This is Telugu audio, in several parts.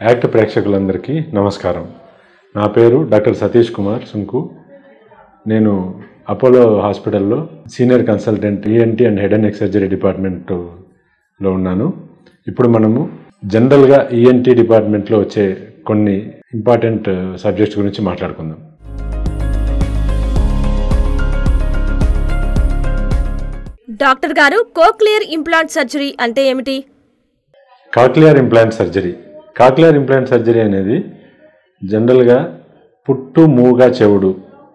యాక్ట్ ప్రేక్షకులందరికీ నమస్కారం నా పేరు డాక్టర్ సతీష్ కుమార్ సుంకు నేను అపోలో హాస్పిటల్లో senior consultant ENT and head and neck surgery డిపార్ట్మెంట్లో ఉన్నాను ఇప్పుడు మనము జనరల్గా ఈఎన్టీ డిపార్ట్మెంట్లో వచ్చే కొన్ని ఇంపార్టెంట్ సబ్జెక్ట్స్ గురించి మాట్లాడుకుందాం డాక్టర్ గారు కోక్లియర్ ఇంప్లాంట్ సర్జరీ అంటే ఏమిటి cochlear implant surgery cochlear implant surgery అనేది జనరల్గా పుట్టు మూగా చెవుడు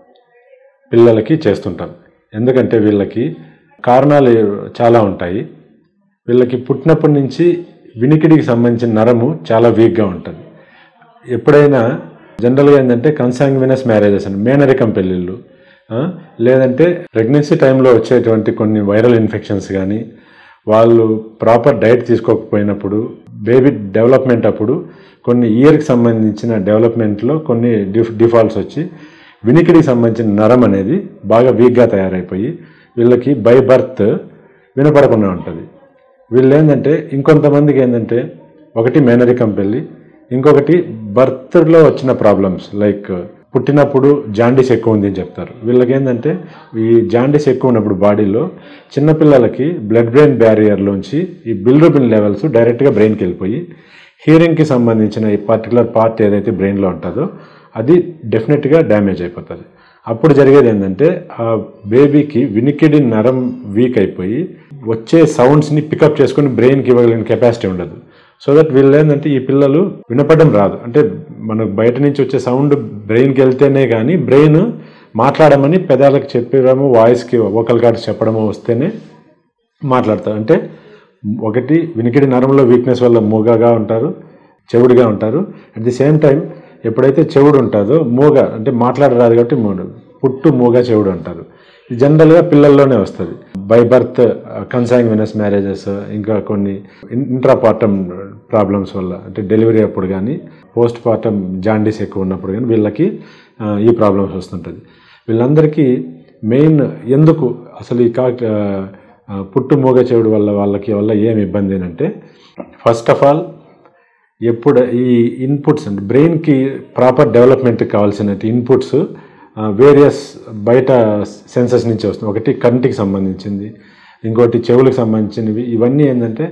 పిల్లలకి చేస్తుంటాం ఎందుకంటే వీళ్ళకి కారణాలు చాలా ఉంటాయి వీళ్ళకి పుట్టినప్పటి నుంచి వినికిడికి సంబంధించిన నరము చాలా వీక్గా ఉంటుంది ఎప్పుడైనా జనరల్గా ఏంటంటే కన్సాంగ్వినస్ మ్యారేజెస్ అని మేనరికం పెళ్ళిళ్ళు ఆ, లేదంటే ప్రెగ్నెన్సీ టైంలో వచ్చేటువంటి కొన్ని వైరల్ ఇన్ఫెక్షన్స్ కానీ వాళ్ళు ప్రాపర్ డైట్ తీసుకోకపోయినప్పుడు బేబీ డెవలప్మెంట్ అప్పుడు కొన్ని ఇయర్కి సంబంధించిన డెవలప్మెంట్లో కొన్ని డిఫ్ డిఫాల్ట్స్ వచ్చి వినికిడికి సంబంధించిన నరం అనేది బాగా వీక్గా తయారైపోయి వీళ్ళకి బై బర్త్ వినపడకుండా ఉంటుంది వీళ్ళు ఏంటంటే ఇంకొంతమందికి ఏంటంటే ఒకటి మేనరికం పెళ్ళి ఇంకొకటి బర్త్లో వచ్చిన ప్రాబ్లమ్స్ లైక్ పుట్టినప్పుడు జాండీస్ ఎక్కువ ఉంది అని చెప్తారు వీళ్ళకి ఏంటంటే ఈ జాండీస్ ఎక్కువ ఉన్నప్పుడు బాడీలో చిన్నపిల్లలకి బ్లడ్ బ్రెయిన్ బ్యారియర్లోంచి ఈ బిల్రుబిన్ లెవెల్స్ డైరెక్ట్గా బ్రెయిన్కి వెళ్ళిపోయి హీరింగ్కి సంబంధించిన ఈ పర్టికులర్ పార్ట్ ఏదైతే బ్రెయిన్లో ఉంటుందో అది డెఫినెట్గా డ్యామేజ్ అయిపోతుంది అప్పుడు జరిగేది ఏంటంటే ఆ బేబీకి వినికిడి నరం వీక్ అయిపోయి వచ్చే సౌండ్స్ని పికప్ చేసుకుని బ్రెయిన్కి ఇవ్వగలిగిన కెపాసిటీ ఉండదు సో దట్ వీళ్ళు ఏంటంటే ఈ పిల్లలు వినపడడం రాదు అంటే మనకు బయట నుంచి వచ్చే సౌండ్ బ్రెయిన్కి వెళ్తేనే కానీ బ్రెయిన్ మాట్లాడమని పెదాలకు చెప్పడము వాయిస్కి వోకల్ కార్డ్స్ చెప్పడము వస్తేనే మాట్లాడతారు అంటే ఒకటి వినికిడి నరంలో వీక్నెస్ వల్ల మూగగా ఉంటారు చెవుడుగా ఉంటారు అట్ ది సేమ్ టైం ఎప్పుడైతే చెవుడు ఉంటుందో మూగ అంటే మాట్లాడరాదు కాబట్టి మూడు పుట్టు మూగ చెవుడు అంటారు ఇది జనరల్గా పిల్లల్లోనే వస్తుంది బై బర్త్ కన్సాంగ్వినస్ మ్యారేజెస్ ఇంకా కొన్ని ఇంట్రాపార్టమ్ ప్రాబ్లమ్స్ వల్ల అంటే డెలివరీ అప్పుడు కానీ పోస్ట్ పార్టమ్ జాండీస్ ఎక్కువ ఉన్నప్పుడు కానీ వీళ్ళకి ఆ, ఈ ప్రాబ్లమ్స్ వస్తుంటుంది వీళ్ళందరికీ మెయిన్ ఎందుకు అసలు ఈ కా ఆ, పుట్టు మూగ చెవుడు వల్ల వాళ్ళకి వల్ల ఏం ఇబ్బంది అంటే ఫస్ట్ ఆఫ్ ఆల్ ఎప్పుడు ఈ ఇన్పుట్స్ అంటే బ్రెయిన్కి ప్రాపర్ డెవలప్మెంట్కి కావాల్సిన ఇన్పుట్స్ వేరియస్ బయట సెన్సెస్ నుంచి వస్తుంది ఒకటి కంటికి సంబంధించింది ఇంకోటి చెవులకు సంబంధించినవి ఇవన్నీ ఏంటంటే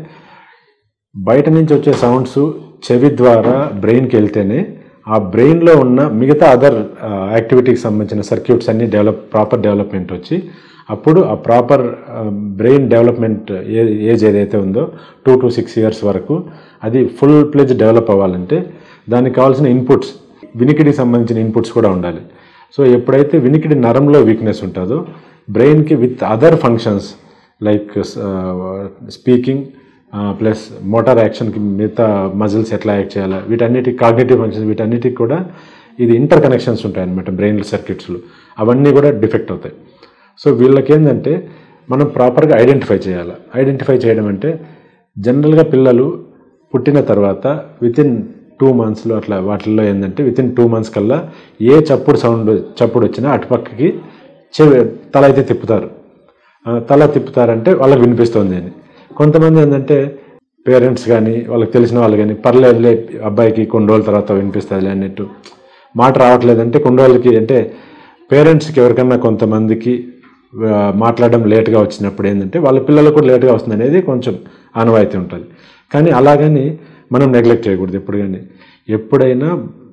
బయట నుంచి వచ్చే సౌండ్స్ చెవి ద్వారా బ్రెయిన్కి వెళ్తేనే ఆ బ్రెయిన్లో ఉన్న మిగతా అదర్ యాక్టివిటీకి సంబంధించిన సర్క్యూట్స్ అన్నీ డెవలప్ ప్రాపర్ డెవలప్మెంట్ వచ్చి అప్పుడు ఆ ప్రాపర్ బ్రెయిన్ డెవలప్మెంట్ ఏ ఏజ్ ఏదైతే ఉందో టూ టు సిక్స్ ఇయర్స్ వరకు అది ఫుల్ ప్లెజ్ డెవలప్ అవ్వాలంటే దానికి కావాల్సిన ఇన్పుట్స్ వినికిడికి సంబంధించిన ఇన్పుట్స్ కూడా ఉండాలి సో ఎప్పుడైతే వినికిడి నరంలో వీక్నెస్ ఉంటుందో బ్రెయిన్కి with other functions like speaking plus motor యాక్షన్కి మిగతా మజిల్స్ ఎట్లా యాక్ట్ చేయాలి వీటన్నిటి కాగ్నేటివ్ ఫంక్షన్స్ వీటన్నిటికి కూడా ఇది ఇంటర్ కనెక్షన్స్ ఉంటాయి అన్నమాట బ్రెయిన్ సర్క్యూట్స్లో అవన్నీ కూడా డిఫెక్ట్ అవుతాయి సో వీళ్ళకి ఏంటంటే మనం ప్రాపర్గా ఐడెంటిఫై చేయాలి ఐడెంటిఫై చేయడం అంటే జనరల్గా పిల్లలు పుట్టిన తర్వాత వితిన్ టూ మంత్స్లో అట్లా వాటిల్లో ఏంటంటే వితిన్ టూ మంత్స్ కల్లా ఏ చప్పుడు సౌండ్ చప్పుడు వచ్చినా అటుపక్కకి చెవి తల అయితే తిప్పుతారు ఆ, తల తిప్పుతారంటే వాళ్ళకి వినిపిస్తుంది అని కొంతమంది ఏంటంటే పేరెంట్స్ కానీ వాళ్ళకి తెలిసిన వాళ్ళు కానీ పర్లేదులే అబ్బాయికి కొన్ని రోజుల తర్వాత వినిపిస్తుంది అన్నట్టు మాట రావట్లేదంటే కొన్ని రోజులకి అంటే పేరెంట్స్కి ఎవరికన్నా కొంతమందికి ఆ, మాట్లాడడం లేట్గా వచ్చినప్పుడు ఏంటంటే వాళ్ళ పిల్లలకు కూడా లేట్గా వస్తుంది అనేది కొంచెం ఆనవాయితీ ఉంటుంది కానీ అలాగని మనం నెగ్లెక్ట్ చేయకూడదు ఎప్పుడు కానీ ఎప్పుడైనా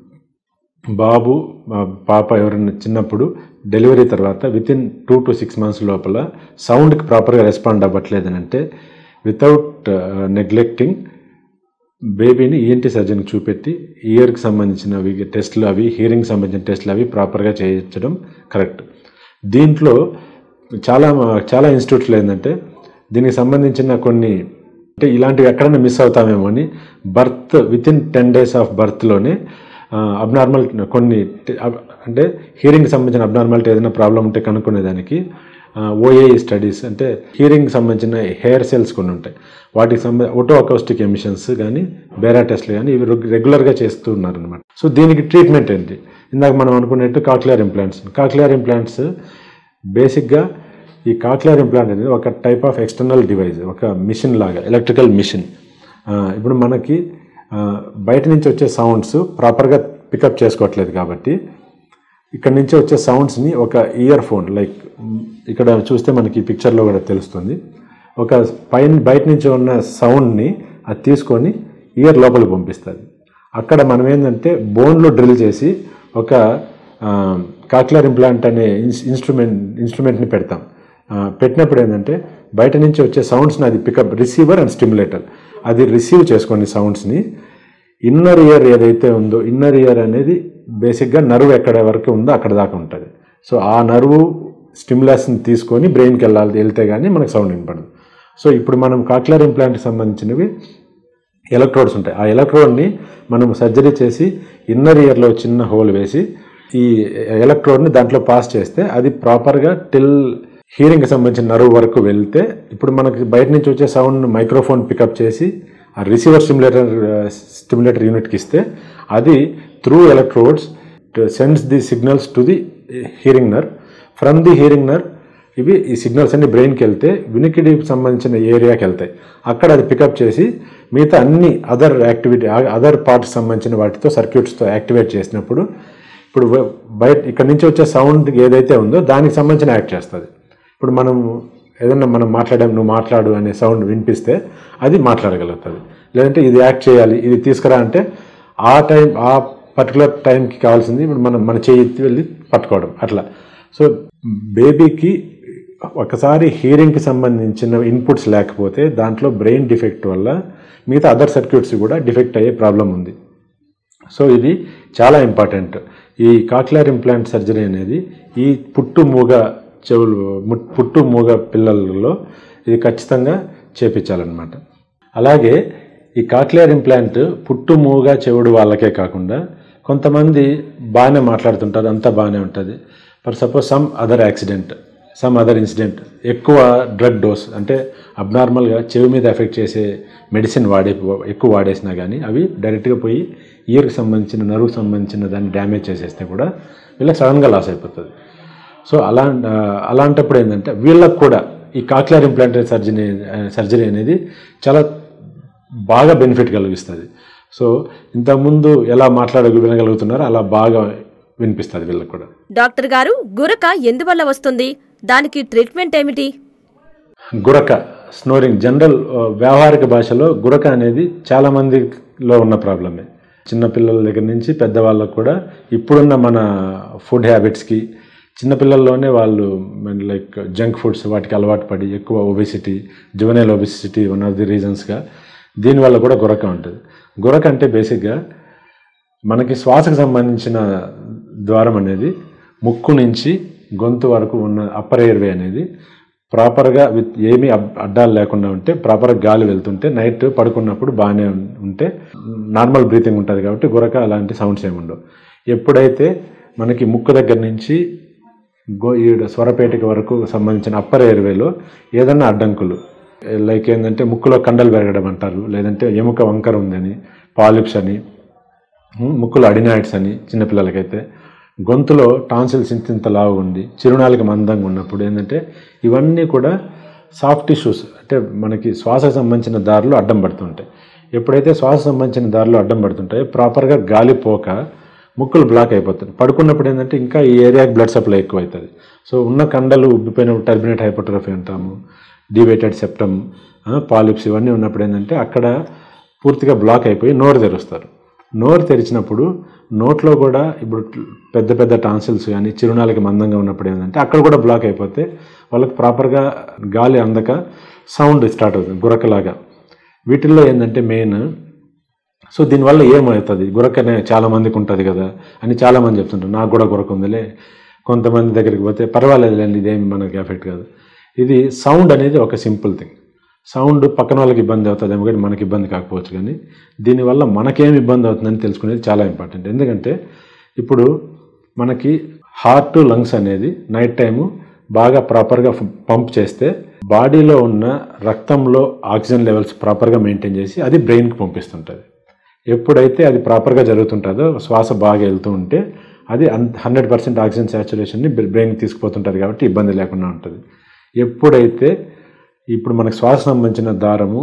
బాబు మా పాప ఎవరైనా చిన్నప్పుడు డెలివరీ తర్వాత within two to six months లోపల సౌండ్కి ప్రాపర్గా రెస్పాండ్ అవ్వట్లేదని అంటే వితౌట్ నెగ్లెక్టింగ్ బేబీని ఈఎన్టీ సర్జన్కి చూపెట్టి ఇయర్కి సంబంధించిన అవి టెస్ట్లు అవి హీరింగ్ సంబంధించిన టెస్ట్లు అవి ప్రాపర్గా చేయించడం కరెక్ట్ దీంట్లో చాలా చాలా ఇన్స్టిట్యూట్స్లో ఏంటంటే దీనికి సంబంధించిన కొన్ని అంటే ఇలాంటివి ఎక్కడైనా మిస్ అవుతామేమో అని birth within ten days of బర్త్లోనే అబ్నార్మల్ కొన్ని ట- అబ్- అంటే హీరింగ్కి సంబంధించిన అబ్నార్మాలిటీ ఏదైనా ప్రాబ్లం ఉంటే కనుక్కునేదానికి ఓఏఈ స్టడీస్ అంటే హీరింగ్కి సంబంధించిన హెయిర్ సెల్స్ కొన్ని ఉంటాయి వాటికి సంబంధ ఓటో అకౌస్టిక్ ఎమిషన్స్ కానీ బేరా టెస్ట్లు కానీ ఇవి రెగ్- రెగ్యులర్గా చేస్తూ ఉన్నారనమాట సో దీనికి ట్రీట్మెంట్ ఏంటి ఇందాక మనం అనుకున్నట్టు కాక్లియర్ ఇంప్లాంట్స్ కాక్లియర్ ఇంప్లాంట్స్ బేసిక్గా ఈ కాక్లియర్ ఇంప్లాంట్ అనేది ఒక టైప్ ఆఫ్ ఎక్స్టర్నల్ డివైస్ ఒక మిషన్ లాగా ఎలక్ట్రికల్ మిషన్ ఇప్పుడు మనకి ఆ, బయట నుంచి వచ్చే సౌండ్స్ ప్రాపర్గా పికప్ చేసుకోవట్లేదు కాబట్టి ఇక్కడ నుంచి వచ్చే సౌండ్స్ని ఒక ఇయర్ ఫోన్ లైక్ మ్, ఇక్కడ చూస్తే మనకి ఈ పిక్చర్లో కూడా తెలుస్తుంది ఒక పైన బయట నుంచి ఉన్న సౌండ్ని అది తీసుకొని ఇయర్ లోపలికి పంపిస్తుంది అక్కడ మనం ఏంటంటే బోన్లో డ్రిల్ చేసి ఒక కాక్లర్ ఇంప్లాంట్ అనే ఇన్స్ ఇన్స్ట్రుమెంట్ ఇన్స్ట్రుమెంట్ని పెడతాం ఆ, పెట్టినప్పుడు ఏంటంటే బయట నుంచి వచ్చే సౌండ్స్ని అది పికప్ రిసీవర్ అండ్ స్టిమ్యులేటర్ అది రిసీవ్ చేసుకునే సౌండ్స్ని ఇన్నర్ ఇయర్ ఏదైతే ఉందో ఇన్నర్ ఇయర్ అనేది బేసిక్గా నరువు ఎక్కడ వరకు ఉందో అక్కడ దాకా ఉంటుంది సో ఆ నరువు స్టిమ్యులస్ని తీసుకొని బ్రెయిన్కి వెళ్ళాలి వెళ్తే కానీ మనకు సౌండ్ వినపడదు సో ఇప్పుడు మనం కాక్లర్ ఇంప్లాంట్కి సంబంధించినవి ఎలక్ట్రోడ్స్ ఉంటాయి ఆ ఎలక్ట్రోడ్ని మనం సర్జరీ చేసి ఇన్నర్ ఇయర్లో చిన్న హోల్ వేసి ఈ ఎలక్ట్రోడ్ని దాంట్లో పాస్ చేస్తే అది ప్రాపర్గా టిల్ హీరింగ్కి సంబంధించిన నరువు వరకు వెళ్తే ఇప్పుడు మనకి బయట నుంచి వచ్చే సౌండ్ మైక్రోఫోన్ పికప్ చేసి ఆ రిసీవర్ స్టిమ్యులేటర్ స్టిమ్యులేటర్ యూనిట్కి ఇస్తే అది through electrodes sends the signals to the hearing nerve from the hearing nerve ఇవి ఈ సిగ్నల్స్ అన్ని బ్రెయిన్కి వెళ్తే వినికిడికి సంబంధించిన ఏరియాకి వెళ్తాయి అక్కడ అది పికప్ చేసి మిగతా అన్ని అదర్ యాక్టివిటీ అదర్ పార్ట్స్ సంబంధించిన వాటితో సర్క్యూట్స్తో యాక్టివేట్ చేసినప్పుడు ఇప్పుడు వ- బయట ఇక్కడ నుంచి వచ్చే సౌండ్ ఏదైతే ఉందో దానికి సంబంధించిన యాక్ట్ చేస్తుంది ఇప్పుడు మనం ఏదన్నా మనం మాట్లాడాం నువ్వు మాట్లాడు అనే సౌండ్ వినిపిస్తే అది మాట్లాడగలుగుతుంది లేదంటే ఇది యాక్ట్ చేయాలి ఇది తీసుకురా అంటే ఆ టైం ఆ పర్టికులర్ టైంకి కావాల్సింది ఇప్పుడు మనం మన చేయి ఎత్తి వెళ్ళి పట్టుకోవడం అట్లా సో బేబీకి ఒకసారి హీరింగ్కి సంబంధించిన ఇన్పుట్స్ లేకపోతే దాంట్లో బ్రెయిన్ డిఫెక్ట్ వల్ల మిగతా అదర్ సర్క్యూట్స్ కూడా డిఫెక్ట్ అయ్యే ప్రాబ్లం ఉంది సో ఇది చాలా ఇంపార్టెంట్ ఈ కాక్లియర్ ఇంప్లాంట్ సర్జరీ అనేది ఈ పుట్టు మూగ చెవులు ము- పుట్టు మూగ పిల్లలలో ఇది ఖచ్చితంగా చేపించాలన్నమాట అలాగే ఈ కాక్లియర్ ఇంప్లాంట్ పుట్టు మూగ చెవుడు వాళ్ళకే కాకుండా కొంతమంది బాగానే మాట్లాడుతుంటారు అంతా బాగానే ఉంటుంది for suppose some other accident some other incident ఎక్కువ డ్రగ్ డోస్ అంటే అబ్నార్మల్గా చెవి మీద ఎఫెక్ట్ చేసే మెడిసిన్ వాడే ఎక్కువ వాడేసినా కానీ అవి డైరెక్ట్గా పోయి ఇయర్కి సంబంధించిన నరువుకి సంబంధించిన దాన్ని డ్యామేజ్ చేసేస్తే కూడా వీళ్ళకి సడన్గా లాస్ అయిపోతుంది సో అలా ఆ, అలాంటప్పుడు ఏంటంటే వీళ్ళకు కూడా ఈ కాక్లియర్ ఇంప్లాంట్ సర్జరీ సర్జరీ అనేది చాలా బాగా బెనిఫిట్ కలిగిస్తుంది సో ఇంతకుముందు ఎలా మాట్లాడ వినగలుగుతున్నారో అలా బాగా వినిపిస్తుంది వీళ్ళకి కూడా డాక్టర్ గారు గురక ఎందువల్ల వస్తుంది దానికి ట్రీట్మెంట్ ఏమిటి గురక స్నోరింగ్ జనరల్ ఆ, వ్యావహారిక భాషలో గురక అనేది చాలా మందిలో ఉన్న ప్రాబ్లమే చిన్నపిల్లల దగ్గర నుంచి పెద్దవాళ్ళకు కూడా ఇప్పుడున్న మన ఫుడ్ హ్యాబిట్స్కి చిన్నపిల్లల్లోనే వాళ్ళు లైక్ జంక్ ఫుడ్స్ వాటికి అలవాటు పడి ఎక్కువ obesity juvenile obesity one of the రీజన్స్గా దీనివల్ల కూడా గురక ఉంటుంది గురక అంటే బేసిక్గా మనకి శ్వాసకు సంబంధించిన ద్వారం అనేది ముక్కు నుంచి గొంతు వరకు ఉన్న అప్పర్ ఎయిర్వే అనేది ప్రాపర్గా విత్ ఏమీ అబ్- అడ్డాలు లేకుండా ఉంటే ప్రాపర్గా గాలి వెళ్తుంటే నైట్ పడుకున్నప్పుడు బాగానే ఉం- ఉంటే నార్మల్ బ్రీతింగ్ ఉంటుంది కాబట్టి గురక అలాంటి సౌండ్స్ ఏమి ఉండవు ఎప్పుడైతే మనకి ముక్కు దగ్గర నుంచి గో ఈడ స్వరపేటిక వరకు సంబంధించిన అప్పర్ ఎయిర్వేలో ఏదన్నా అడ్డంకులు లైక్ ఏంటంటే ముక్కులో కండలు పెరగడం అంటారు లేదంటే ఎముక వంకర ఉందని పాలిప్స్ అని ఉమ్, ముక్కులో అడినాయిడ్స్ అని చిన్నపిల్లలకైతే గొంతులో టాన్సిల్స్ ఇంత ఇంత లావు ఉంది చిరునాలుక మందంగా ఉన్నప్పుడు ఏంటంటే ఇవన్నీ కూడా సాఫ్ట్ టిష్యూస్ అంటే మనకి శ్వాసకు సంబంధించిన దారిలో అడ్డం పడుతుంటాయి ఎప్పుడైతే శ్వాస సంబంధించిన దారిలో అడ్డం పడుతుంటాయో ప్రాపర్గా గాలి పోక ముక్కులు బ్లాక్ అయిపోతుంది పడుకున్నప్పుడు ఏంటంటే ఇంకా ఈ ఏరియాకి బ్లడ్ సప్లై ఎక్కువ అవుతుంది సో ఉన్న కండలు ఉబ్బిపోయినప్పుడు టర్మినేట్ హైపోట్రఫీ అంటాము డివేటెడ్ సెప్టమ్ పాలిప్స్ ఇవన్నీ ఉన్నప్పుడు ఏంటంటే అక్కడ పూర్తిగా బ్లాక్ అయిపోయి నోరు తెరుస్తారు నోరు తెరిచినప్పుడు నోట్లో కూడా ఇప్పుడు పెద్ద పెద్ద టాన్సిల్స్ కానీ చిరునాలకి మందంగా ఉన్నప్పుడు ఏంటంటే అక్కడ కూడా బ్లాక్ అయిపోతే వాళ్ళకి ప్రాపర్గా గాలి అందక సౌండ్ స్టార్ట్ అవుతుంది గురకలాగా వీటిల్లో ఏంటంటే మెయిన్ సో దీనివల్ల ఏమవుతుంది గురకనే చాలా మందికి ఉంటుంది కదా అని చాలామంది చెప్తుంటారు నాకు కూడా గురక ఉందిలే కొంతమంది దగ్గరికి పోతే పర్వాలేదులేండి ఇదేమి మనకి ఎఫెక్ట్ కాదు ఇది సౌండ్ అనేది ఒక సింపుల్ థింగ్ సౌండ్ పక్కన వాళ్ళకి ఇబ్బంది అవుతుందేమో కానీ మనకి ఇబ్బంది కాకపోవచ్చు కానీ దీనివల్ల మనకేం ఇబ్బంది అవుతుందని తెలుసుకునేది చాలా ఇంపార్టెంట్ ఎందుకంటే ఇప్పుడు మనకి హార్ట్ లంగ్స్ అనేది నైట్ టైము బాగా ప్రాపర్గా పంప్ చేస్తే బాడీలో ఉన్న రక్తంలో ఆక్సిజన్ లెవెల్స్ ప్రాపర్గా మెయింటైన్ చేసి అది బ్రెయిన్కి పంపిస్తుంటుంది ఎప్పుడైతే అది ప్రాపర్గా జరుగుతుంటుందో శ్వాస బాగా వెళ్తూ ఉంటే అది హండ్రెడ్ పర్సెంట్ ఆక్సిజన్ శాచురేషన్ని బ్రెయిన్కి తీసుకుపోతుంటుంది కాబట్టి ఇబ్బంది లేకుండా ఉంటుంది ఎప్పుడైతే ఇప్పుడు మనకు శ్వాస సంబంధించిన దారము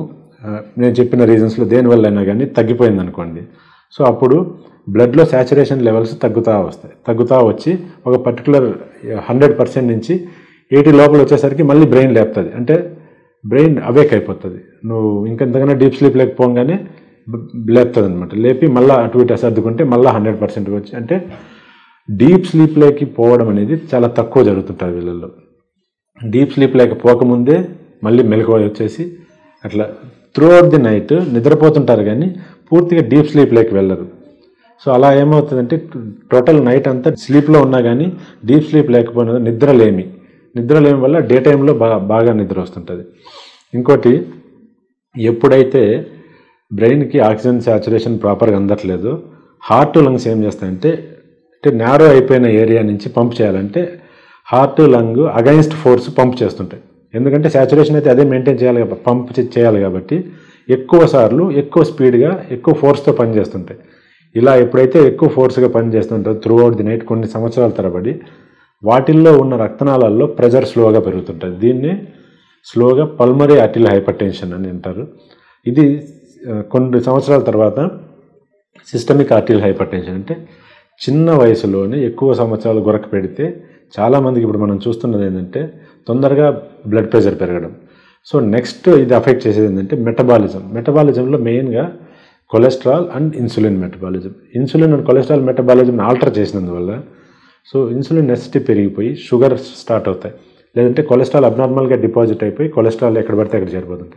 ఆ, నేను చెప్పిన రీజన్స్లో దేనివల్ల అయినా కానీ తగ్గిపోయింది అనుకోండి సో అప్పుడు బ్లడ్లో శాచురేషన్ లెవెల్స్ తగ్గుతూ వస్తాయి తగ్గుతూ వచ్చి ఒక పర్టికులర్ హండ్రెడ్ పర్సెంట్ నుంచి ఎయిటీ లోపల వచ్చేసరికి మళ్ళీ బ్రెయిన్ లేపుతుంది అంటే బ్రెయిన్ అవేక్ అయిపోతుంది నువ్వు ఇంకెంతకన్నా డీప్ స్లీప్ లేకపోగానే లేపుతుంది అనమాట లేపి మళ్ళీ అటు ఇటు సర్దుకుంటే మళ్ళీ హండ్రెడ్ పర్సెంట్కి వచ్చి అంటే డీప్ స్లీప్లోకి పోవడం అనేది చాలా తక్కువ జరుగుతుంటుంది వీళ్ళల్లో డీప్ స్లీప్ లేక పోకముందే మళ్ళీ మెలకువ వచ్చేసి అట్లా త్రూ అవుట్ ది నైట్ నిద్రపోతుంటారు కానీ పూర్తిగా డీప్ స్లీప్ లేక వెళ్ళరు సో అలా ఏమవుతుందంటే టోటల్ నైట్ అంతా స్లీప్లో ఉన్నా కానీ డీప్ స్లీప్ లేకపోయినా నిద్రలేమి నిద్రలేమి వల్ల డే టైంలో బాగా బాగా నిద్ర వస్తుంటుంది ఇంకోటి ఎప్పుడైతే బ్రెయిన్కి ఆక్సిజన్ శాచురేషన్ ప్రాపర్గా అందట్లేదు హార్ట్ లంగ్స్ ఏం చేస్తాయంటే అంటే నేరో అయిపోయిన ఏరియా నుంచి పంప్ చేయాలంటే heart lung against force pump చేస్తుంటాయి ఎందుకంటే శాచురేషన్ అయితే అదే మెయింటైన్ చేయాలి కాబట్టి పంప్ చేయాలి కాబట్టి ఎక్కువ సార్లు ఎక్కువ స్పీడ్గా ఎక్కువ ఫోర్స్తో పనిచేస్తుంటాయి ఇలా ఎప్పుడైతే ఎక్కువ ఫోర్స్గా పనిచేస్తుంటారో త్రూ అవుట్ ది నైట్ కొన్ని సంవత్సరాల తరబడి వాటిల్లో ఉన్న రక్తనాళాల్లో ప్రెజర్ స్లోగా పెరుగుతుంటుంది దీన్ని స్లోగా పల్మరీ ఆర్టిల్ హైపర్ టెన్షన్ అని అంటారు ఇది ఆ, కొన్ని సంవత్సరాల తర్వాత సిస్టమిక్ ఆర్టిల్ హైపర్ టెన్షన్ అంటే చిన్న వయసులోనే ఎక్కువ సంవత్సరాలు గొరక పెడితే చాలామందికి ఇప్పుడు మనం చూస్తున్నది ఏంటంటే తొందరగా బ్లడ్ ప్రెషర్ పెరగడం సో నెక్స్ట్ ఇది అఫెక్ట్ చేసేది ఏంటంటే మెటబాలిజం మెటబాలిజంలో మెయిన్గా cholesterol and insulin metabolism insulin and cholesterol మెటబాలిజంని ఆల్టర్ చేసినందువల్ల సో ఇన్సులిన్ నెసిటీ పెరిగిపోయి షుగర్ స్టార్ట్ అవుతాయి లేదంటే కొలెస్ట్రాల్ అబ్నార్మల్గా డిపాజిట్ అయిపోయి కొలెస్ట్రాల్ ఎక్కడ పడితే అక్కడ చేరిపోతుంది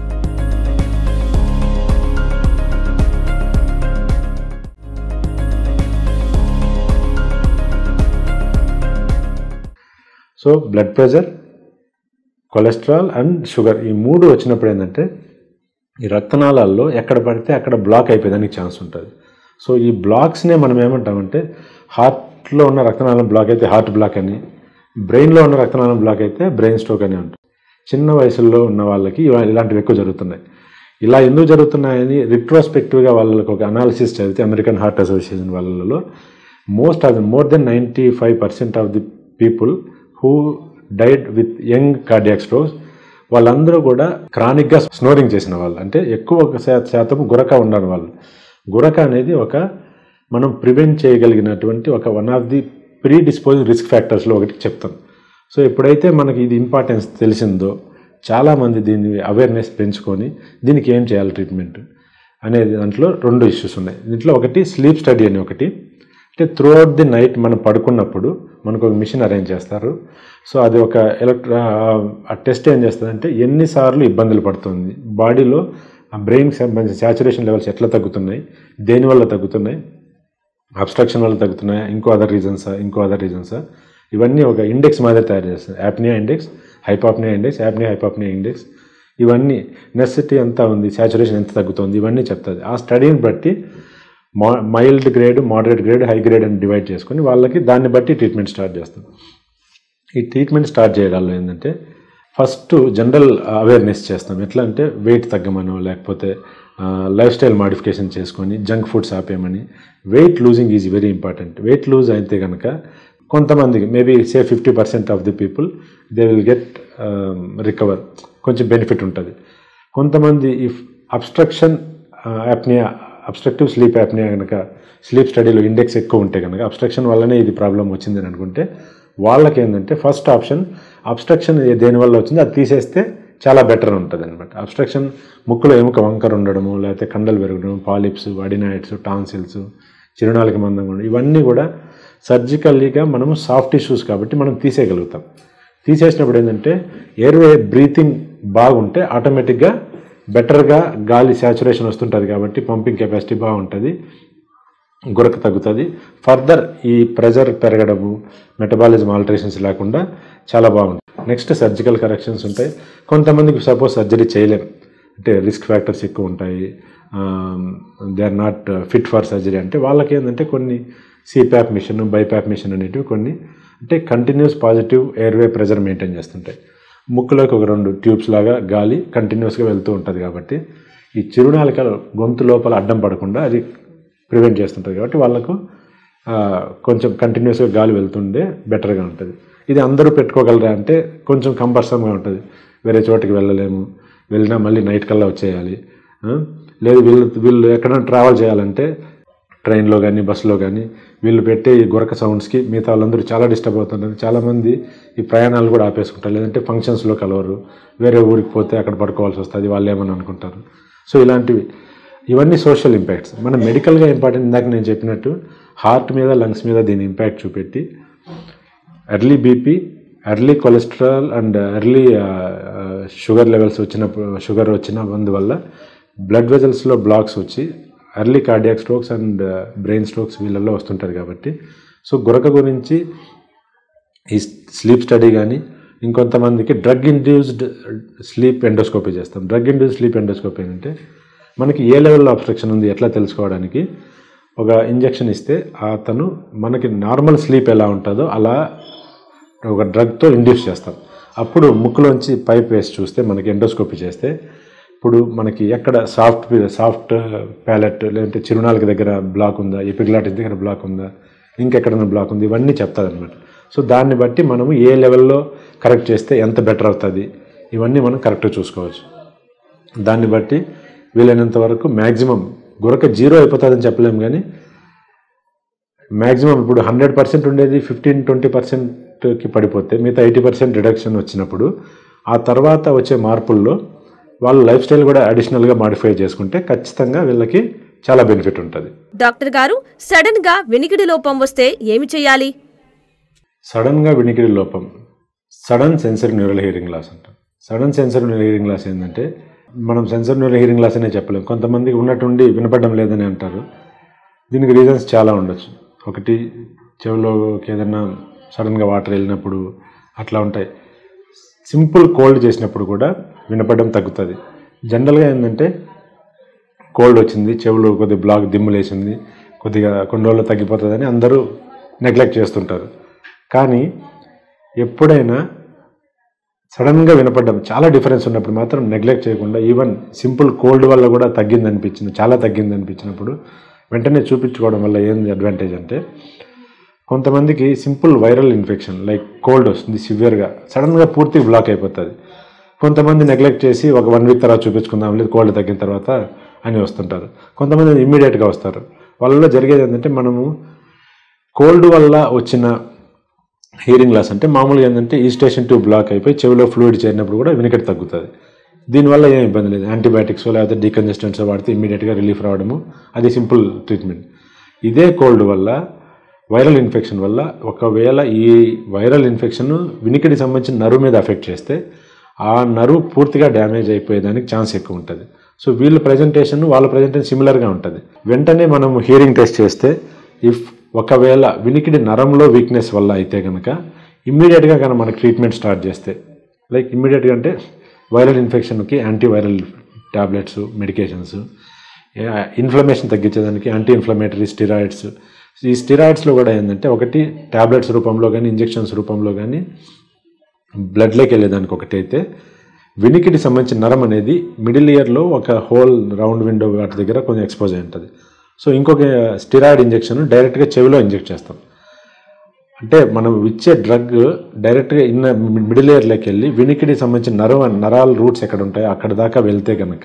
so blood pressure cholesterol and sugar ఈ మూడు వచ్చినప్పుడు ఏంటంటే ఈ రక్తనాళాల్లో ఎక్కడ పడితే అక్కడ బ్లాక్ అయిపోయేదానికి ఛాన్స్ ఉంటుంది సో ఈ బ్లాక్స్నే మనం ఏమంటామంటే హార్ట్లో ఉన్న రక్తనాళం బ్లాక్ అయితే హార్ట్ బ్లాక్ అని బ్రెయిన్లో ఉన్న రక్తనాళం బ్లాక్ అయితే బ్రెయిన్ స్ట్రోక్ అని ఉంటుంది చిన్న వయసులో ఉన్న వాళ్ళకి ఇవా- ఇలాంటివి ఎక్కువ జరుగుతున్నాయి ఇలా ఎందుకు జరుగుతున్నాయని రిట్రోస్పెక్టివ్గా వాళ్ళకి ఒక అనాలిసిస్ చదివితే అమెరికన్ హార్ట్ అసోసియేషన్ వాళ్ళలో most of the more than ninety five percent of the people who died with young cardiac strokes వాళ్ళందరూ కూడా క్రానిక్గా స్నోరింగ్ చేసిన వాళ్ళు అంటే ఎక్కువ ఒక శా- శాతం గురక ఉండని వాళ్ళు గురక అనేది ఒక మనం ప్రివెంట్ చేయగలిగినటువంటి ఒక one of the predispose risk ఫ్యాక్టర్స్లో ఒకటి చెప్తాం సో ఎప్పుడైతే మనకి ఇది ఇంపార్టెన్స్ తెలిసిందో చాలామంది దీన్ని అవేర్నెస్ పెంచుకొని దీనికి ఏం చేయాలి ట్రీట్మెంట్ అనే దాంట్లో రెండు ఇష్యూస్ ఉన్నాయి దీంట్లో ఒకటి స్లీప్ స్టడీ అని ఒకటి అంటే త్రూ అవుట్ ది నైట్ మనం పడుకున్నప్పుడు మనకు ఒక మిషన్ అరేంజ్ చేస్తారు సో అది ఒక ఎలక్ట్రా ఆ టెస్ట్ ఏం చేస్తుందంటే ఎన్నిసార్లు ఇబ్బందులు పడుతుంది బాడీలో ఆ బ్రెయిన్కి సంబంధించిన శాచురేషన్ లెవెల్స్ ఎట్లా తగ్గుతున్నాయి దేనివల్ల తగ్గుతున్నాయి అబ్స్ట్రక్షన్ వల్ల తగ్గుతున్నాయా ఇంకో అదర్ రీజన్సా ఇంకో అదర్ రీజన్సా ఇవన్నీ ఒక ఇండెక్స్ మాదిరి తయారు చేస్తుంది apnoea index hypopnoea index apnoea hypopnoea index ఇవన్నీ నెసిటీ ఎంత ఉంది శాచురేషన్ ఎంత తగ్గుతుంది ఇవన్నీ చెప్తుంది ఆ స్టడీని బట్టి మా mild grade moderate grade high grade అని డివైడ్ చేసుకొని వాళ్ళకి దాన్ని బట్టి ట్రీట్మెంట్ స్టార్ట్ చేస్తాం ఈ ట్రీట్మెంట్ స్టార్ట్ చేయడాల్లో ఏంటంటే ఫస్ట్ జనరల్ అవేర్నెస్ చేస్తాం ఎట్లా అంటే వెయిట్ తగ్గమనో లేకపోతే లైఫ్ స్టైల్ మాడిఫికేషన్ చేసుకొని జంక్ ఫుడ్స్ ఆపేయమని weight losing is very important weight lose అయితే కనుక కొంతమందికి maybe say fifty percent of the people they will get recover కొంచెం బెనిఫిట్ ఉంటుంది కొంతమంది if obstruction apnoea obstructive sleep apnoea కనుక స్లీప్ స్టడీలో ఇండెక్స్ ఎక్కువ ఉంటే కనుక అబ్స్ట్రక్షన్ వల్లనే ఇది ప్రాబ్లం వచ్చిందని అనుకుంటే వాళ్ళకి ఏంటంటే ఫస్ట్ ఆప్షన్ అబ్స్ట్రక్షన్ దేనివల్ల వచ్చిందో అది తీసేస్తే చాలా బెటర్ ఉంటుంది అనమాట అబ్స్ట్రక్షన్ ముక్కులో ఎముక వంకర ఉండడము లేకపోతే కండలు పెరగడం పాలిప్స్ అడినాయిడ్స్ టాన్సిల్స్ చిరునాలిక మందం ఉండడం ఇవన్నీ కూడా సర్జికల్లీగా మనము సాఫ్ట్ టిష్యూస్ కాబట్టి మనం తీసేయగలుగుతాం తీసేసినప్పుడు ఏంటంటే ఎయిర్వే బ్రీతింగ్ బాగుంటే ఆటోమేటిక్గా బెటర్గా గాలి శాచురేషన్ వస్తుంటుంది కాబట్టి పంపింగ్ కెపాసిటీ బాగుంటుంది గురక తగ్గుతుంది ఫర్దర్ ఈ ప్రెజర్ పెరగడము మెటబాలిజం ఆల్టరేషన్స్ లేకుండా చాలా బాగుంటుంది నెక్స్ట్ సర్జికల్ కరెక్షన్స్ ఉంటాయి కొంతమందికి సపోజ్ సర్జరీ చేయలేం అంటే రిస్క్ ఫ్యాక్టర్స్ ఎక్కువ ఉంటాయి they are not fit for surgery అంటే వాళ్ళకి ఏంటంటే కొన్ని సిప్యాప్ మిషన్ బైప్యాప్ మిషన్ అనేటివి కొన్ని అంటే continuous positive airway pressure maintain చేస్తుంటాయి ముక్కులోకి ఒక రెండు ట్యూబ్స్ లాగా గాలి కంటిన్యూస్గా వెళ్తూ ఉంటుంది కాబట్టి ఈ చిరునాలిక గొంతు లోపల అడ్డం పడకుండా అది ప్రివెంట్ చేస్తుంటుంది కాబట్టి వాళ్ళకు ఆ, కొంచెం కంటిన్యూస్గా గాలి వెళ్తుండే బెటర్గా ఉంటుంది ఇది అందరూ పెట్టుకోగలరా అంటే కొంచెం కంపల్సరీగా ఉంటుంది వేరే చోటికి వెళ్ళలేము వెళ్ళినా మళ్ళీ నైట్ కల్లా వచ్చేయాలి ఆ? లేదు వీళ్ళు వీళ్ళు ఎక్కడైనా ట్రావెల్ చేయాలంటే ట్రైన్లో కానీ బస్సులో కానీ వీళ్ళు పెట్టే ఈ గురక సౌండ్స్కి మిగతా వాళ్ళందరూ చాలా డిస్టర్బ్ అవుతున్నారు చాలామంది ఈ ప్రయాణాలు కూడా ఆపేసుకుంటారు లేదంటే ఫంక్షన్స్లో కలవరు వేరే ఊరికి పోతే అక్కడ పడుకోవాల్సి వస్తుంది వాళ్ళు ఏమని అనుకుంటారు సో ఇలాంటివి ఇవన్నీ సోషల్ ఇంపాక్ట్స్ మన మెడికల్గా ఇంపార్టెంట్ ఇందాక నేను చెప్పినట్టు హార్ట్ మీద లంగ్స్ మీద దీని ఇంపాక్ట్ చూపెట్టి early BP early cholesterol and early sugar levels వచ్చినప్పుడు షుగర్ వచ్చిన అందువల్ల బ్లడ్ వెజల్స్లో బ్లాక్స్ వచ్చి early cardiac strokes and brain strokes వీళ్ళల్లో వస్తుంటారు కాబట్టి సో గురక గురించి ఈ స్లీప్ స్టడీ కానీ ఇంకొంతమందికి డ్రగ్ ఇండ్యూస్డ్ స్లీప్ ఎండోస్కోపీ చేస్తాం డ్రగ్ ఇండ్యూస్డ్ స్లీప్ ఎండోస్కోపీ అంటే మనకి ఏ లెవెల్లో అబ్స్ట్రక్షన్ ఉంది ఎట్లా తెలుసుకోవడానికి ఒక ఇంజెక్షన్ ఇస్తే అతను మనకి నార్మల్ స్లీప్ ఎలా ఉంటుందో అలా ఒక డ్రగ్తో ఇండ్యూస్ చేస్తాం అప్పుడు ముక్కులోంచి పైప్ వేసి చూస్తే మనకి ఎండోస్కోపీ చేస్తే ఇప్పుడు మనకి ఎక్కడ సాఫ్ట్ సాఫ్ట్ ప్యాలెట్ లేదంటే చిరునాళ్ళకి దగ్గర బ్లాక్ ఉందా ఎపిగ్లాటిస్ దగ్గర బ్లాక్ ఉందా ఇంకెక్కడైనా బ్లాక్ ఉంది ఇవన్నీ చెప్తుంది అనమాట సో దాన్ని బట్టి మనము ఏ లెవెల్లో కరెక్ట్ చేస్తే ఎంత బెటర్ అవుతుంది ఇవన్నీ మనం కరెక్ట్గా చూసుకోవచ్చు దాన్ని బట్టి వీలైనంత వరకు మ్యాక్సిమం గురక జీరో అయిపోతుందని చెప్పలేము కానీ మ్యాక్సిమం ఇప్పుడు హండ్రెడ్ పర్సెంట్ ఉండేది ఫిఫ్టీన్ ట్వంటీ పర్సెంట్కి పడిపోతే మిగతా ఎయిటీ పర్సెంట్ రిడక్షన్ వచ్చినప్పుడు ఆ తర్వాత వచ్చే మార్పుల్లో వాళ్ళ లైఫ్ స్టైల్ కూడా అడిషనల్గా మాడిఫై చేసుకుంటే ఖచ్చితంగా వీళ్ళకి చాలా బెనిఫిట్ ఉంటుంది డాక్టర్ గారు సడన్ గా వినికిడి లోపం వస్తే ఏమి చేయాలి సడన్గా వినికిడి లోపం sudden sensory neural hearing loss అంటాం sudden sensory neural hearing loss ఏంటంటే మనం సెన్సరీ న్యూరల్ హియరింగ్ లాస్ అనే చెప్పలేం కొంతమందికి ఉన్నట్టుండి వినపడడం లేదని అంటారు దీనికి రీజన్స్ చాలా ఉండొచ్చు ఒకటి చెవిలోకి ఏదైనా సడన్గా వాటర్ వెళ్ళినప్పుడు అట్లా ఉంటాయి సింపుల్ కోల్డ్ చేసినప్పుడు కూడా వినపడడం తగ్గుతుంది జనరల్గా ఏంటంటే కోల్డ్ వచ్చింది చెవులు కొద్దిగా బ్లాక్ దిమ్ములేసింది కొద్దిగా కొన్ని రోజులు తగ్గిపోతుందని అందరూ నెగ్లెక్ట్ చేస్తుంటారు కానీ ఎప్పుడైనా సడన్గా వినపడడం చాలా డిఫరెన్స్ ఉన్నప్పుడు మాత్రం నెగ్లెక్ట్ చేయకుండా ఈవెన్ సింపుల్ కోల్డ్ వల్ల కూడా తగ్గింది అనిపించింది చాలా తగ్గింది అనిపించినప్పుడు వెంటనే చూపించుకోవడం వల్ల ఏంది అడ్వాంటేజ్ అంటే కొంతమందికి simple viral infection like cold వస్తుంది సివియర్గా సడన్గా పూర్తిగా బ్లాక్ అయిపోతుంది కొంతమంది నెగ్లెక్ట్ చేసి ఒక వన్ వీక్ తర్వాత చూపించుకుందాం లేదు కోల్డ్ తగ్గిన తర్వాత అని వస్తుంటారు కొంతమంది ఇమ్మీడియట్గా వస్తారు వాళ్ళలో జరిగేది ఏంటంటే మనము కోల్డ్ వల్ల వచ్చిన హియరింగ్ లాస్ అంటే మామూలుగా ఏంటంటే ఈ స్టేషన్ ట్యూబ్ బ్లాక్ అయిపోయి చెవిలో ఫ్లూయిడ్ చేరినప్పుడు కూడా వినికిడి తగ్గుతుంది దీనివల్ల ఏం ఇబ్బంది లేదు యాంటీబయాటిక్స్ లేకపోతే డీకంజెస్టెంట్స్ వాడితే ఇమీడియట్గా రిలీఫ్ రావడము అది సింపుల్ ట్రీట్మెంట్ ఇదే కోల్డ్ వల్ల వైరల్ ఇన్ఫెక్షన్ వల్ల ఒకవేళ ఈ వైరల్ ఇన్ఫెక్షన్ వినికిడి సంబంధించిన నరువు మీద అఫెక్ట్ చేస్తే ఆ నరువు పూర్తిగా డ్యామేజ్ అయిపోయేదానికి ఛాన్స్ ఎక్కువ ఉంటుంది సో వీళ్ళ ప్రజెంటేషన్ వాళ్ళ ప్రజెంటేషన్ సిమిలర్గా ఉంటుంది వెంటనే మనం హియరింగ్ టెస్ట్ చేస్తే ఇఫ్ ఒకవేళ వినికిడి నరంలో వీక్నెస్ వల్ల అయితే కనుక ఇమ్మీడియట్గా కనుక మనకి ట్రీట్మెంట్ స్టార్ట్ చేస్తే లైక్ ఇమ్మీడియట్గా అంటే వైరల్ ఇన్ఫెక్షన్కి యాంటీవైరల్ టాబ్లెట్స్ మెడికేషన్స్ ఇన్ఫ్లమేషన్ తగ్గించేదానికి యాంటీ ఇన్ఫ్లమేటరీ స్టిరాయిడ్స్ ఈ స్టిరాయిడ్స్లో కూడా ఏంటంటే ఒకటి టాబ్లెట్స్ రూపంలో కానీ ఇంజెక్షన్స్ రూపంలో కానీ బ్లడ్లోకి వెళ్ళేదానికి ఒకటి అయితే వినికిడి సంబంధించిన నరం అనేది మిడిల్ ఇయర్లో ఒక హోల్ రౌండ్ విండో వాటి దగ్గర కొంచెం ఎక్స్పోజ్ అయి ఉంటుంది సో ఇంకొక స్టిరాయిడ్ ఇంజెక్షన్ డైరెక్ట్గా చెవిలో ఇంజెక్ట్ చేస్తాం అంటే మనం ఇచ్చే డ్రగ్ డైరెక్ట్గా ఇన్న మిడిల్ ఇయర్లోకి వెళ్ళి వినికిడి సంబంధించిన నరం నరాల రూట్స్ ఎక్కడ ఉంటాయో అక్కడ దాకా వెళ్తే కనుక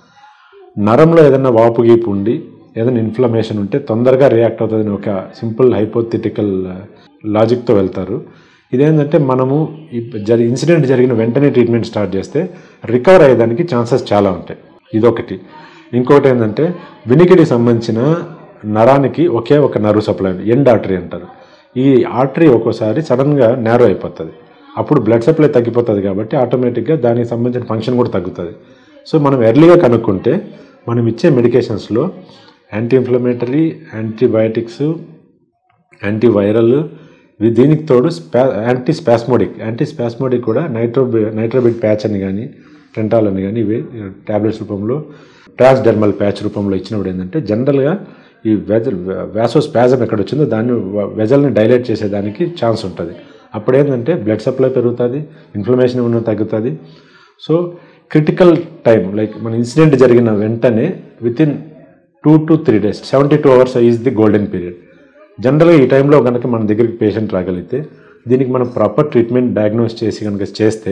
నరంలో ఏదైనా వాపు గీపు ఉండి ఏదైనా ఇన్ఫ్లమేషన్ ఉంటే తొందరగా రియాక్ట్ అవుతుందని ఒక సింపుల్ హైపోథెటికల్ లాజిక్తో వెళ్తారు ఇదేంటంటే మనము ఈ జరి ఇన్సిడెంట్ జరిగిన వెంటనే ట్రీట్మెంట్ స్టార్ట్ చేస్తే రికవర్ అయ్యేదానికి ఛాన్సెస్ చాలా ఉంటాయి ఇదొకటి ఇంకొకటి ఏంటంటే వినికిడి సంబంధించిన నరానికి ఒకే ఒక నర్వ్ సప్లై ఎండ్ ఆర్టరీ అంటారు ఈ ఆర్టరీ ఒక్కోసారి సడన్గా నేరో అయిపోతుంది అప్పుడు బ్లడ్ సప్లై తగ్గిపోతుంది కాబట్టి ఆటోమేటిక్గా దానికి సంబంధించిన ఫంక్షన్ కూడా తగ్గుతుంది సో మనం ఎర్లీగా కనుక్కుంటే మనం ఇచ్చే మెడికేషన్స్లో యాంటీ ఇన్ఫ్లమేటరీ యాంటీబయాటిక్స్ యాంటీవైరల్ ఇవి దీనికి తోడు స్పా యాంటీ స్పాస్మోడిక్ యాంటీ స్పాస్మోడిక్ కూడా నైట్రో నైట్రోబిడ్ ప్యాచ్ అని కానీ టెంటాల్ అని కానీ ఇవి ట్యాబ్లెట్స్ రూపంలో ట్రాన్స్డెర్మల్ ప్యాచ్ రూపంలో ఇచ్చినప్పుడు ఏంటంటే జనరల్గా ఈ వెజల్ వ్యాసో స్పాజం ఎక్కడ వచ్చిందో దాన్ని వెజల్ని డైలేట్ చేసేదానికి ఛాన్స్ ఉంటుంది అప్పుడు ఏంటంటే బ్లడ్ సప్లై పెరుగుతుంది ఇన్ఫ్లమేషన్ ఉన్న తగ్గుతుంది సో క్రిటికల్ టైం లైక్ మన ఇన్సిడెంట్ జరిగిన వెంటనే within two to three days seventy two hours is the golden period జనరల్గా ఈ టైంలో కనుక మన దగ్గరికి పేషెంట్ రాగలిగితే దీనికి మనం ప్రాపర్ ట్రీట్మెంట్ డయాగ్నోస్ చేసి కనుక చేస్తే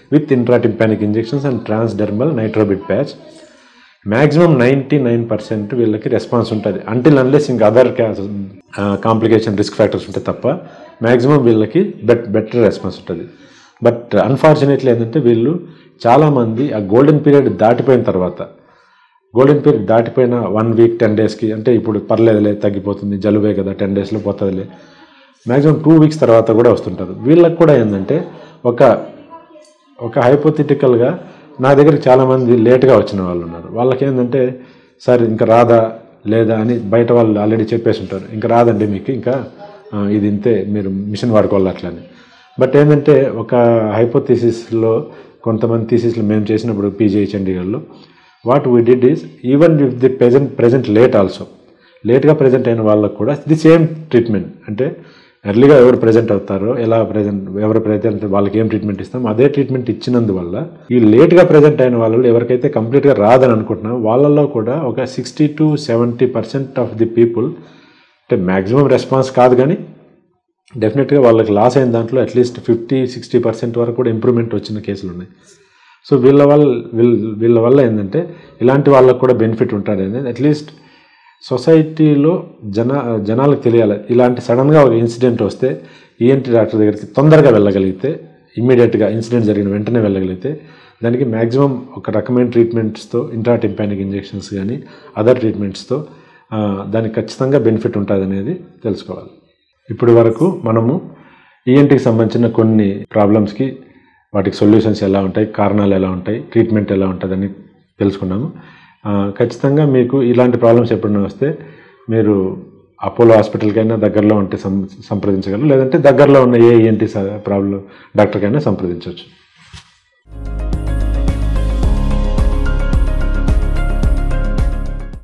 with intratympanic injections and transdermal nitrobid patch maximum ninety nine percent వీళ్ళకి రెస్పాన్స్ ఉంటుంది అంటిల్ అన్లెస్ ఇంకా అదర్ కాంప్లికేషన్ రిస్క్ ఫ్యాక్టర్స్ ఉంటే తప్ప మ్యాక్సిమం వీళ్ళకి బెట్ బెటర్ రెస్పాన్స్ ఉంటుంది బట్ అన్ఫార్చునేట్లీ ఏంటంటే వీళ్ళు చాలామంది ఆ గోల్డెన్ పీరియడ్ దాటిపోయిన తర్వాత గోల్డెన్ పీరియడ్ దాటిపోయిన వన్ వీక్ టెన్ డేస్కి అంటే ఇప్పుడు పర్లేదులే తగ్గిపోతుంది జలుబే కదా టెన్ డేస్లో పోతుందిలే మ్యాక్సిమం టూ వీక్స్ తర్వాత కూడా వస్తుంటారు వీళ్ళకి కూడా ఏంటంటే ఒక ఒక హైపోథెటికల్గా నా దగ్గరికి చాలామంది లేట్గా వచ్చిన వాళ్ళు ఉన్నారు వాళ్ళకి ఏంటంటే సార్ ఇంకా రాదా లేదా అని బయట వాళ్ళు ఆల్రెడీ చెప్పేసి ఉంటారు ఇంకా రాదండి మీకు ఇంకా ఆ, ఇది ఇంతే మీరు మిషన్ వాడుకోవాలి అట్లా అని బట్ ఏంటంటే ఒక హైపోథిసిస్లో కొంతమంది థీసిస్లో మేము చేసినప్పుడు పీజీఐ చండీగఢ్లో what we did is even if the present present late also లేట్గా ప్రజెంట్ అయిన వాళ్ళకు కూడా ది సేమ్ ట్రీట్మెంట్ అంటే ఎర్లీగా ఎవరు ప్రజెంట్ అవుతారో ఎలా ప్రజెంట్ ఎవరు ప్రజెంట్ వాళ్ళకి ఏం ట్రీట్మెంట్ ఇస్తాం అదే ట్రీట్మెంట్ ఇచ్చినందువల్ల ఈ లేట్గా ప్రజెంట్ అయిన వాళ్ళు ఎవరికైతే కంప్లీట్గా రాదని అనుకుంటున్నారో వాళ్ళల్లో కూడా ఒక sixty to seventy percent of the people అంటే మ్యాక్సిమం రెస్పాన్స్ కాదు కానీ డెఫినెట్గా వాళ్ళకి లాస్ అయిన దాంట్లో అట్లీస్ట్ ఫిఫ్టీ సిక్స్టీ పర్సెంట్ వరకు కూడా ఇంప్రూవ్మెంట్ వచ్చిన కేసులు ఉన్నాయి సో వీళ్ళ వల్ల వీళ్ళ వీళ్ళ వల్ల ఏంటంటే ఇలాంటి వాళ్ళకు కూడా బెనిఫిట్ ఉంటుంది అనేది అట్లీస్ట్ సొసైటీలో జన జనాలకు తెలియాలి ఇలాంటి సడన్గా ఒక ఇన్సిడెంట్ వస్తే ఈఎన్టీ డాక్టర్ దగ్గరికి తొందరగా వెళ్ళగలిగితే ఇమ్మీడియట్గా ఇన్సిడెంట్ జరిగిన వెంటనే వెళ్ళగలిగితే దానికి మ్యాక్సిమం ఒక రకమైన ట్రీట్మెంట్స్తో ఇంట్రాటింపానిక్ ఇంజెక్షన్స్ కానీ అదర్ ట్రీట్మెంట్స్తో ఆ, దానికి ఖచ్చితంగా బెనిఫిట్ ఉంటుంది అనేది తెలుసుకోవాలి ఇప్పటి వరకు మనము ఈఎన్టీకి సంబంధించిన కొన్ని ప్రాబ్లమ్స్కి వాటికి సొల్యూషన్స్ ఎలా ఉంటాయి కారణాలు ఎలా ఉంటాయి ట్రీట్మెంట్ ఎలా ఉంటుందని తెలుసుకున్నాము ఆ, ఖచ్చితంగా మీకు ఇలాంటి ప్రాబ్లమ్స్ ఎప్పుడైనా వస్తే మీరు అపోలో హాస్పిటల్కైనా దగ్గరలో ఉంటే సం సంప్రదించగలరు లేదంటే దగ్గరలో ఉన్న ఏ ఈఎన్టీ ప్రాబ్లం డాక్టర్కైనా సంప్రదించవచ్చు